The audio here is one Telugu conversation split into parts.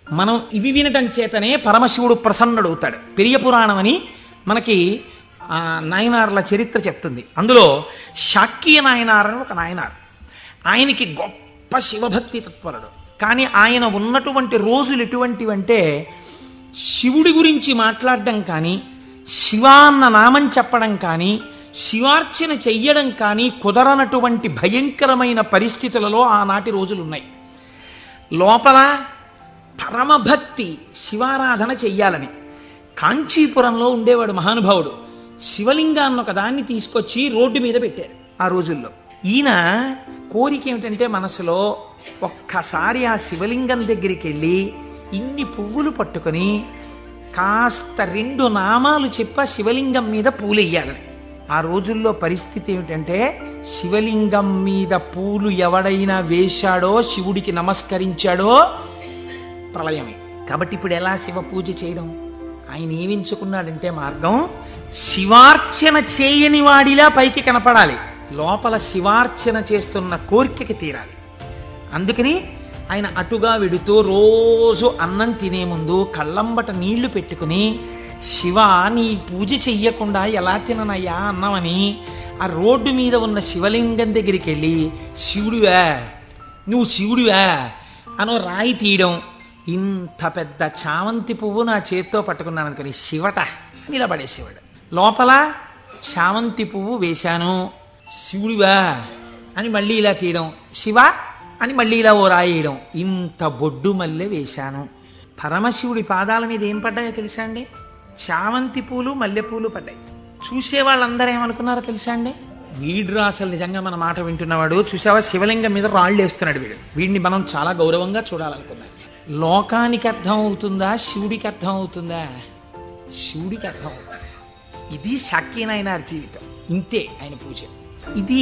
మనం ఇవి వినటం చేతనే పరమశివుడు ప్రసన్నుడవుతాడు పెరియ పురాణం అని మనకి ఆ, నాయనార్ల చరిత్ర చెప్తుంది అందులో శాక్య నాయనార్ అని ఒక నాయనార్ ఆయనకి గొప్ప శివభక్తి తత్పరుడు కానీ ఆయన ఉన్నటువంటి రోజులు ఎటువంటివంటే శివుడి గురించి మాట్లాడడం కానీ శివ అన్న నామం చెప్పడం కానీ శివార్చన చెయ్యడం కానీ కుదరనటువంటి భయంకరమైన పరిస్థితులలో ఆనాటి రోజులున్నాయి లోపల పరమభక్తి శివారాధన చెయ్యాలని కాంచీపురంలో ఉండేవాడు మహానుభావుడు శివలింగాన్ని ఒక దాన్ని తీసుకొచ్చి రోడ్డు మీద పెట్టారు ఆ రోజుల్లో ఈయన కోరిక ఏమిటంటే మనసులో ఒక్కసారి ఆ శివలింగం దగ్గరికి వెళ్ళి ఇన్ని పువ్వులు పట్టుకొని కాస్త రెండు నామాలు చెప్ప శివలింగం మీద పూలెయ్యాలని ఆ రోజుల్లో పరిస్థితి ఏమిటంటే శివలింగం మీద పూలు ఎవడైనా వేశాడో శివుడికి నమస్కరించాడో ప్రళయమే కాబట్టి ఇప్పుడు ఎలా శివ పూజ చేయడం ఆయన ఏమించుకున్నాడంటే మార్గం శివార్చన చేయని వాడిలా పైకి కనపడాలి లోపల శివార్చన చేస్తున్న కోరికకి తీరాలి అందుకని ఆయన అటుగా వెడుతూ రోజు అన్నం తినే ముందు కళ్ళంబట నీళ్లు పెట్టుకుని శివ నీ పూజ చెయ్యకుండా ఎలా తిననయ్యా అన్నమని ఆ రోడ్డు మీద ఉన్న శివలింగం దగ్గరికి వెళ్ళి శివుడివా నువ్వు శివుడివా అనో రాయి తీయడం ఇంత పెద్ద చామంతి పువ్వు నా చేత్తో పట్టుకున్నాను అనుకుని శివట నిలబడేసేవాడు లోపల చామంతి పువ్వు వేశాను శివుడివా అని మళ్ళీ ఇలా తీయడం శివ అని మళ్ళీ ఇలా ఓ రాయేయడం ఇంత బొడ్డు మల్లె వేశాను పరమశివుడి పాదాల మీద ఏం పడ్డాయో తెలుసా అండి చామంతి పూలు మల్లెపూలు పడ్డాయి చూసే వాళ్ళందరూ ఏమనుకున్నారో తెలుసా అండి వీడు అసలు నిజంగా మన మాట వింటున్నవాడు చూసావా శివలింగం మీద రాళ్ళు వేస్తున్నాడు వీడు వీడిని మనం చాలా గౌరవంగా చూడాలనుకున్నాం లోకానికి అర్థం అవుతుందా శివుడికి అర్థం అవుతుందా శివుడికి అర్థం అవుతుంది ఇది శాక్యనాయనార్ జీవితం ఇంతే ఆయన పూజ ఇది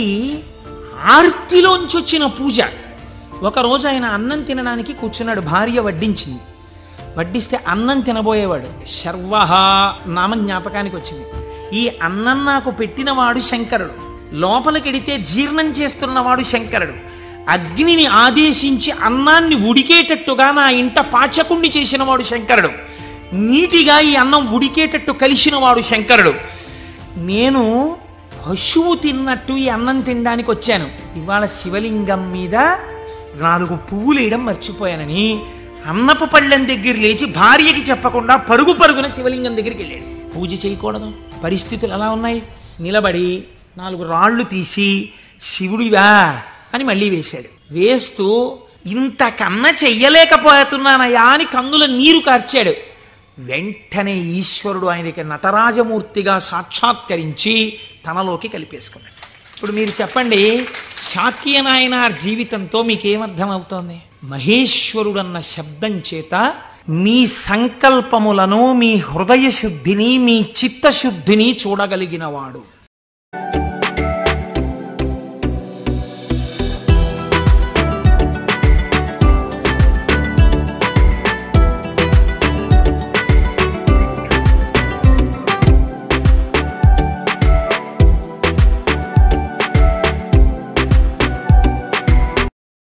ఆర్తిలోంచి వచ్చిన పూజ ఒకరోజు ఆయన అన్నం తినడానికి కూర్చున్నాడు భార్య వడ్డించింది వడ్డిస్తే అన్నం తినబోయేవాడు శర్వహ నామ జ్ఞాపకానికి వచ్చింది ఈ అన్నం నాకు పెట్టినవాడు శంకరుడు లోపలికెడితే జీర్ణం చేస్తున్నవాడు శంకరుడు అగ్నిని ఆదేశించి అన్నాన్ని ఉడికేటట్టుగా నా ఇంట పాచకుణ్ణి చేసినవాడు శంకరుడు నీటిగా ఈ అన్నం ఉడికేటట్టు కలిసినవాడు శంకరుడు నేను పశువు తిన్నట్టు ఈ అన్నం తినడానికి వచ్చాను ఇవాళ శివలింగం మీద నాలుగు పువ్వులు వేయడం మర్చిపోయానని అన్నపు పళ్ళెం దగ్గర లేచి భార్యకి చెప్పకుండా పరుగు పరుగున శివలింగం దగ్గరికి వెళ్ళాడు పూజ చేయకూడదు పరిస్థితులు ఎలా ఉన్నాయి నిలబడి నాలుగు రాళ్ళు తీసి శివుడివా అని మళ్ళీ వేశాడు వేస్తూ ఇంతకన్నా చెయ్యలేకపోతున్నానయ్యా అని కందుల నీరు కార్చాడు వెంటనే ఈశ్వరుడు ఆయనకి నటరాజమూర్తిగా సాక్షాత్కరించి తనలోకి కలిపేసుకున్నాడు ఇప్పుడు మీరు చెప్పండి శాక్యనాయనార్ జీవితంతో మీకేమర్థమవుతోంది మహేశ్వరుడన్న శబ్దం చేత మీ సంకల్పములను మీ హృదయ శుద్ధిని మీ చిత్తశుద్ధిని చూడగలిగినవాడు